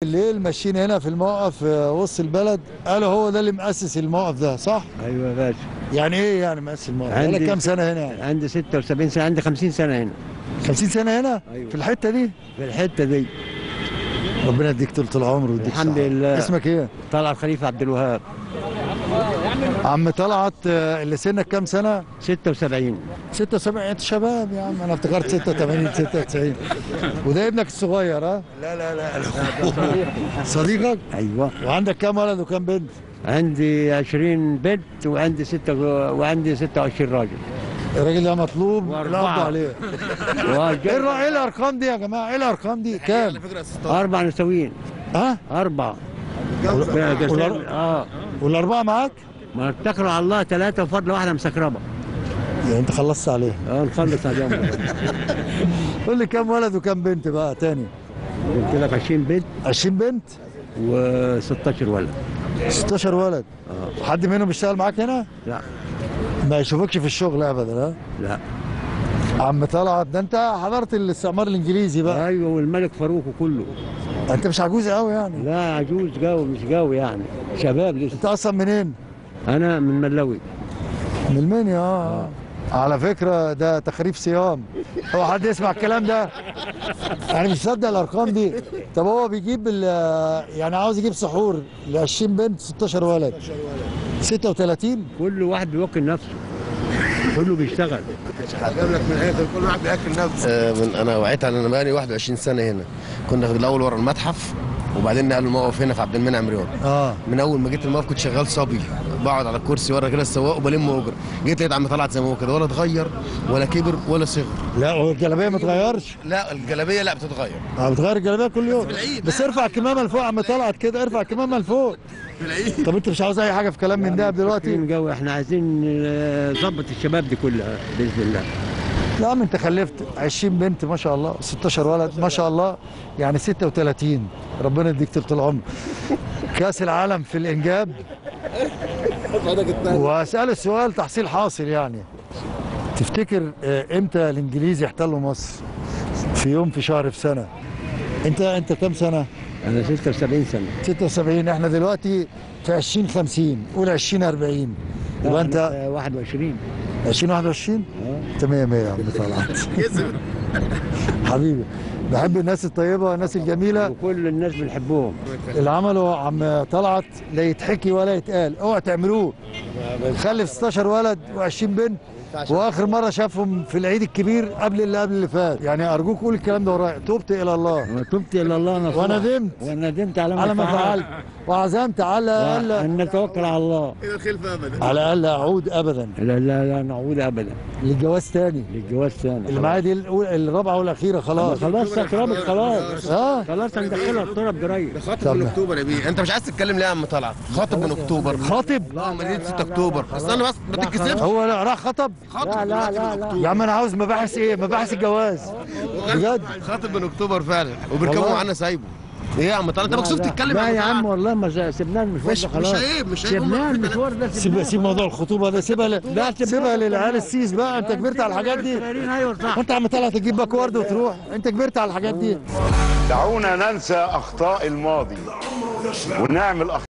الليل ماشيين هنا في الموقف في وسط البلد قالوا هو ده اللي مؤسس الموقف ده صح؟ ايوه يا باشا يعني ايه يعني مؤسس الموقف؟ عندي- بقالك كام سنة هنا يعني؟ عندي 76 سنه عندي 50 سنه هنا 50 سنة هنا؟ أيوة. في الحتة دي؟ في الحته دي ربنا يديك طول العمر ويديك الحمد صحة. لله. اسمك ايه؟ طلع الخليفه عبد الوهاب عم طلعت آه، اللي سنك كام سنة؟ 76 76 انت شباب يا عم انا افتكرت 86 96 وده ابنك الصغير ها؟ لا لا لا صديقك؟ ايوه وعندك كام ولد وكام بنت؟ عندي 20 بنت وعندي ستة وعندي 26 راجل الراجل ده مطلوب وأربعة. لا أقضي عليه وأرجل- ايه الر- ايه الارقام دي يا جماعه؟ ايه الارقام دي؟ كام؟ أربع نسوين ها؟ أربعة والأر- اه والاربعه معاك؟ ما اتكلوا على الله ثلاثة وفضل واحدة مسكربة يعني انت خلصت عليه اه نخلص عليهم قول لي كام ولد وكام بنت بقى تاني؟ قلت لك 20 بنت 20 بنت و16 ولد 16 ولد اه حد منهم بيشتغل معاك هنا؟ لا ما يشوفكش في الشغل ابدا ها؟ لا عم طلعت ده انت حضرت الاستعمار الانجليزي بقى ايوه والملك فاروق وكله انت مش عجوز قوي يعني لا عجوز قوي مش قوي يعني شباب لسه انت اصلا منين؟ انا من ملوي من المنيا اه على فكرة ده تخريف صيام هو حد يسمع الكلام ده يعني مش مصدق الارقام دي طب هو بيجيب ال- يعني عاوز يجيب سحور ل 20 بنت 16 ولد 36 كل واحد بيوكل نفسه كله بيشتغل جاب لك من الاخر كل واحد بياكل نفسه من انا وعيت على انا بقالي 21 سنه هنا كنا في الاول ورا المتحف وبعدين نقلوا الموقف هنا في عبد المنعم رياض اه من اول ما جيت الموقف كنت شغال صبي بقعد على الكرسي ورا كده السواق وبلم اجر جيت لقيت عم طلعت زي ما هو كده ولا اتغير ولا كبر ولا صغر لا والجلابيه ما تغيرش لا الجلابيه لا بتتغير اه بتغير الجلابيه كل يوم بالعيد. بس ارفع الكمامه لفوق يا عم طلعت كده ارفع الكمامه لفوق طب انت مش عاوز اي حاجه في كلام من ده دلوقتي فاكرين جو احنا عايزين آه، نظبط الشباب دي كلها باذن الله لا ما انت خلفت 20 بنت ما شاء الله 16 ولد ما شاء الله يعني 36 ربنا يديك طول العمر كاس العالم في الانجاب واسال السؤال تحصيل حاصل يعني تفتكر آه، امتى الانجليز يحتلوا مصر في يوم في شهر في سنه انت انت كام سنه انا 76 سنه 76 احنا دلوقتي في 2050 قول 2040 يبقى انت آه، 21 2021 انت 100 100 يا عم طلعت حبيبي بحب الناس الطيبه والناس الجميله وكل الناس بنحبهم اللي عمله عم طلعت لا يتحكي ولا يتقال اوعى تعملوه خلف 16 ولد و20 بنت واخر مره شافهم في العيد الكبير قبل اللي قبل اللي فات يعني ارجوك قول الكلام ده ورايا تبت الى الله وتبت الى الله نصوح وندمت. وندمت على ما, على ما فعلت وعزمت على الاقل ان نتوكل على الله على الاقل اعود ابدا لا لا لا نعود ابدا للجواز تاني للجواز ثاني اللي معايا دي الأولى- الرابعه والاخيره خلاص خلاص سكربت خلاص اه خلاص هندخلها الطرب قريب خاطب من اكتوبر يا بيه انت مش عايز تتكلم ليه يا عم طلعت خاطب من اكتوبر خاطب اه مدينه 6 اكتوبر استنى بس ما تتكسفش هو لا راح خطب خاطب لا لا دلوقتي لا من لا اكتوبر يا عم انا عاوز مباحث ايه مباحث الجواز بجد خاطب من اكتوبر فعلا وبيركبوا والله. معانا سايبه ايه يا عم طلعت انت مكسوف لا، تتكلم لا يا عم طلعت. والله ما ز- سيبناه المشوار مش ده مش خلاص عيب مش عيب سيبناه هم- المشوار ده سيب سيب موضوع الخطوبه ده سيبها ل... لا، سيبها. سيبها للعيال السيس بقى انت كبرت على الحاجات دي ايوه صح وانت عم طلع تجيب باك ورد وتروح انت كبرت على الحاجات دي دعونا ننسى أخطاء الماضي ونعمل